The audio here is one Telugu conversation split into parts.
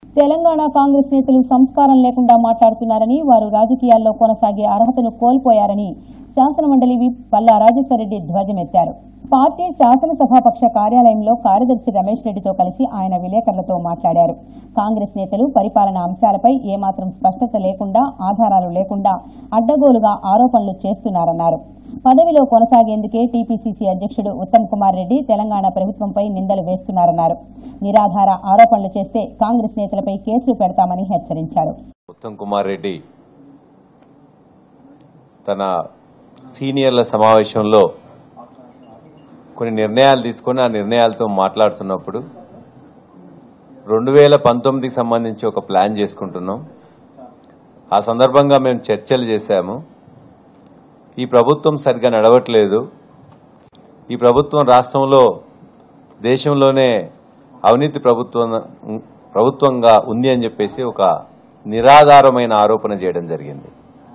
తెలంగాణ కాంగ్రెస్ నేతలు సంస్కారం లేకుండా మాట్లాడుతున్నారని వారు రాజకీయాల్లో కొనసాగే అర్హతను కోల్పోయారని శాసనమండలి విప్ పల్లా రాజేశ్వరరెడ్డి ధ్వజమెత్తారు పార్టీ శాసనసభాపక్ష కార్యాలయంలో కార్యదర్శి రమేష్ రెడ్డితో కలిసి ఆయన విలేకరులతో మాట్లాడారు కాంగ్రెస్ నేతలు పరిపాలన అంశాలపై ఏమాత్రం స్పష్టత లేకుండా ఆధారాలు లేకుండా అడ్డగోలుగా ఆరోపణలు చేస్తున్నారన్నారు పదవిలో కొనసాగేందుకే టీపీసీసీ అధ్యక్షుడు ఉత్తమ్ కుమార్ రెడ్డి తెలంగాణ ప్రభుత్వంపై నిందలు వేస్తున్నారన్నారు నిరాధార ఆరోపణలు చేస్తే కాంగ్రెస్ నేతలపై కేసులు పెడతామని హెచ్చరించారు ఉత్తమ్ కుమార్ రెడ్డి తన సీనియర్ల సమావేశంలో కొన్ని నిర్ణయాలు తీసుకొని ఆ నిర్ణయాలతో మాట్లాడుతున్నప్పుడు రెండు వేల పంతొమ్మిదికి సంబంధించి ఒక ప్లాన్ చేసుకుంటున్నాం ఆ సందర్భంగా మేము చర్చలు చేశాము ఈ ప్రభుత్వం సరిగ్గా నడవట్లేదు ఈ ప్రభుత్వం రాష్ట్రంలో దేశంలోనే అవినీతి ప్రభుత్వం ప్రభుత్వంగా ఉంది అని చెప్పేసి ఒక నిరాధారమైన ఆరోపణ చేయడం జరిగింది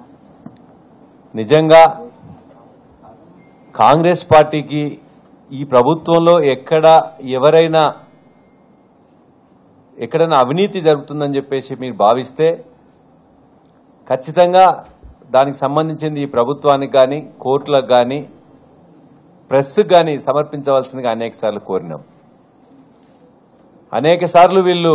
నిజంగా కాంగ్రెస్ పార్టీకి ఈ ప్రభుత్వంలో ఎక్కడ ఎవరైనా ఎక్కడైనా అవినీతి జరుగుతుందని చెప్పేసి మీరు భావిస్తే ఖచ్చితంగా దానికి సంబంధించింది ఈ ప్రభుత్వానికి కానీ కోర్టులకు కానీ ప్రెస్కి కానీ సమర్పించవలసిందిగా అనేక సార్లు కోరినాం అనేక సార్లు వీళ్ళు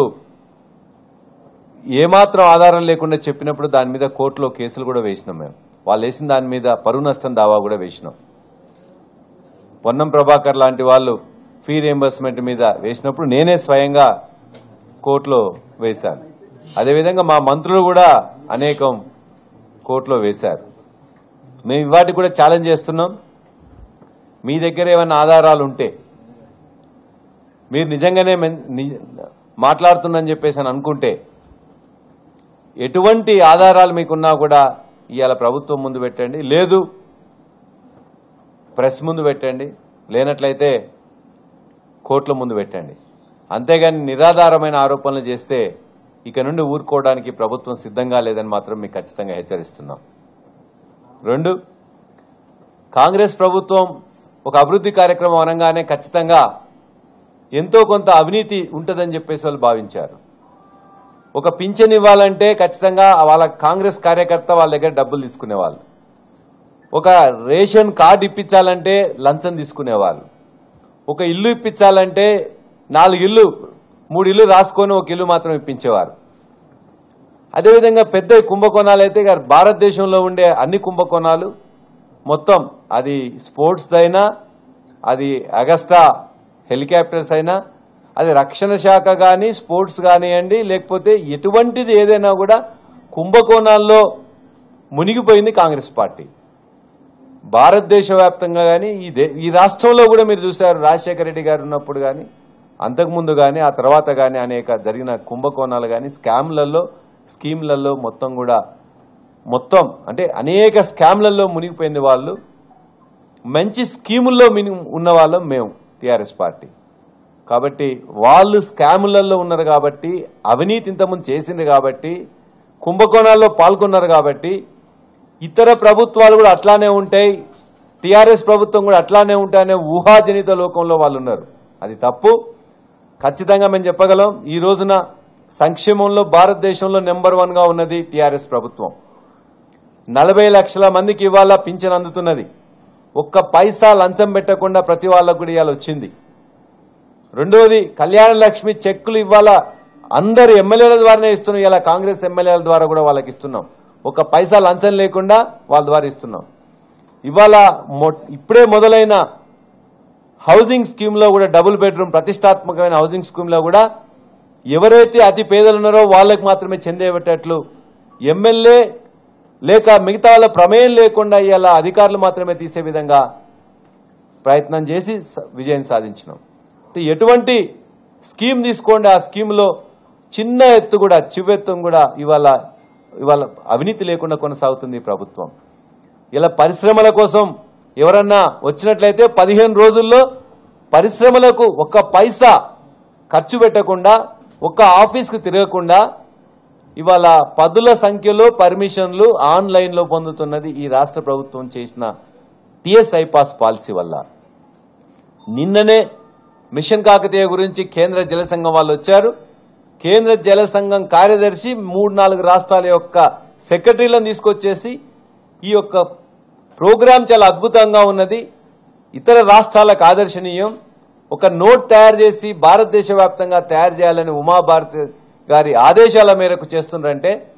ఏమాత్రం ఆధారం లేకుండా చెప్పినప్పుడు దాని మీద కోర్టులో కేసులు కూడా వేసినాం మేము వాళ్ళు వేసిన దాని మీద పరువు నష్టం దావా కూడా వేసినాం పొన్నం ప్రభాకర్ లాంటి వాళ్ళు ఫీ రియంబర్స్మెంట్ మీద వేసినప్పుడు నేనే స్వయంగా కోర్టులో వేశాను అదేవిధంగా మా మంత్రులు కూడా అనేకం కోర్టులో వేశారు మేము వాటికి కూడా ఛాలెంజ్ చేస్తున్నాం మీ దగ్గర ఏమైనా ఆధారాలు ఉంటే మీరు నిజంగానే మెన్- ని- మాట్లాడుతుందని చెప్పేసి అని అనుకుంటే ఎటువంటి ఆధారాలు మీకున్నా కూడా ఇవాళ ప్రభుత్వం ముందు పెట్టండి లేదు ప్రెస్ ముందు పెట్టండి లేనట్లయితే కోర్టుల ముందు పెట్టండి అంతేగాని నిరాధారమైన ఆరోపణలు చేస్తే ఇక నుండి ఊరుకోవడానికి ప్రభుత్వం సిద్ధంగా లేదని మాత్రం మీకు ఖచ్చితంగా హెచ్చరిస్తున్నాం రెండు కాంగ్రెస్ ప్రభుత్వం ఒక అభివృద్ధి కార్యక్రమం అనగానే ఖచ్చితంగా ఎంతో కొంత అవినీతి ఉంటుందని చెప్పేసి వాళ్ళు భావించారు ఒక పింఛన్ ఇవ్వాలంటే ఖచ్చితంగా వాళ్ళ కాంగ్రెస్ కార్యకర్త వాళ్ళ దగ్గర డబ్బులు తీసుకునేవాళ్ళు ఒక రేషన్ కార్డు ఇప్పించాలంటే లంచం తీసుకునేవాళ్ళు ఒక ఇల్లు ఇప్పించాలంటే నాలుగు ఇల్లు మూడు ఇల్లు రాసుకొని ఒక ఇల్లు మాత్రం ఇప్పించేవారు అదేవిధంగా పెద్ద కుంభకోణాలు అయితే ఇక భారతదేశంలో ఉండే అన్ని కుంభకోణాలు మొత్తం అది స్పోర్ట్స్ అయినా అది అగస్టా హెలికాప్టర్స్ అయినా అది రక్షణ శాఖ కానీ స్పోర్ట్స్ కానివ్వండి లేకపోతే ఎటువంటిది ఏదైనా కూడా కుంభకోణాల్లో మునిగిపోయింది కాంగ్రెస్ పార్టీ భారతదేశ వ్యాప్తంగా కానీ ఈ దే- ఈ రాష్ట్రంలో కూడా మీరు చూశారు రాజశేఖర రెడ్డి గారు ఉన్నప్పుడు కానీ అంతకుముందు కానీ ఆ తర్వాత కానీ అనేక జరిగిన కుంభకోణాలు కానీ స్కామ్లలో స్కీమ్లలో మొత్తం కూడా మొత్తం అంటే అనేక స్కామ్లలో మునిగిపోయింది వాళ్ళు మంచి స్కీముల్లో మిని- ఉన్న వాళ్ళం మేము టిఆర్ఎస్ పార్టీ కాబట్టి వాళ్ళు స్కాములలో ఉన్నారు కాబట్టి అవినీతి ఇంతకుముందు చేసింది కాబట్టి కుంభకోణాల్లో పాల్గొన్నారు కాబట్టి ఇతర ప్రభుత్వాలు కూడా అట్లానే ఉంటాయి టిఆర్ఎస్ ప్రభుత్వం కూడా అట్లానే ఉంటాయనే ఊహాజనిత లోకంలో వాళ్ళు ఉన్నారు అది తప్పు ఖచ్చితంగా మేము చెప్పగలం ఈ రోజున సంక్షేమంలో భారతదేశంలో నెంబర్ వన్ గా ఉన్నది టిఆర్ఎస్ ప్రభుత్వం నలభై లక్షల మందికి ఇవాళ పింఛన్ అందుతున్నది ఒక్క పైసా లంచం పెట్టకుండా ప్రతి వాళ్ళకు కూడా ఇవాళ వచ్చింది రెండోది కళ్యాణ లక్ష్మి చెక్కులు ఇవాళ అందరు ఎమ్మెల్యేల ద్వారానే ఇస్తున్నాం ఇలా కాంగ్రెస్ ఎమ్మెల్యేల ద్వారా కూడా వాళ్ళకి ఇస్తున్నాం ఒక పైసా లంచం లేకుండా వాళ్ళ ద్వారా ఇస్తున్నాం ఇవాళ మొ- ఇప్పుడే మొదలైన హౌసింగ్ స్కీమ్ లో కూడా డబుల్ బెడ్రూమ్ ప్రతిష్టాత్మకమైన హౌసింగ్ స్కీమ్ లో కూడా ఎవరైతే అతి పేదలు ఉన్నారో వాళ్ళకి మాత్రమే చెందేటట్లు ఎమ్మెల్యే లేక మిగతా వాళ్ళ ప్రమేయం లేకుండా ఇవాళ అధికారులు మాత్రమే తీసే విధంగా ప్రయత్నం చేసి స- విజయం సాధించినాం అంటే ఎటువంటి స్కీమ్ తీసుకోండి ఆ స్కీమ్లో చిన్న ఎత్తు కూడా చివెత్తు కూడా ఇవాళ ఇవాళ అవినీతి లేకుండా కొనసాగుతుంది ఈ ప్రభుత్వం ఇలా పరిశ్రమల కోసం ఎవరన్నా వచ్చినట్లయితే పదిహేను రోజుల్లో పరిశ్రమలకు ఒక్క పైసా ఖర్చు పెట్టకుండా ఒక్క ఆఫీస్కి తిరగకుండా ఇవాళ పదుల సంఖ్యలో పర్మిషన్లు ఆన్లైన్లో పొందుతున్నది ఈ రాష్ట్ర ప్రభుత్వం చేసిన టిఎస్ ఐపాస్ పాలసీ వల్ల నిన్ననే మిషన్ కాకతీయ గురించి కేంద్ర జల సంఘం వాళ్ళు వచ్చారు కేంద్ర జల సంఘం కార్యదర్శి మూడు నాలుగు రాష్ట్రాల యొక్క సెక్రటరీలను తీసుకొచ్చేసి ఈ యొక్క ప్రోగ్రాం చాలా అద్భుతంగా ఉన్నది ఇతర రాష్ట్రాలకు ఆదర్శనీయం ఒక నోట్ తయారు చేసి భారతదేశ వ్యాప్తంగా తయారు చేయాలని ఉమాభారతి గారి ఆదేశాల మేరకు చేస్తున్నారంటే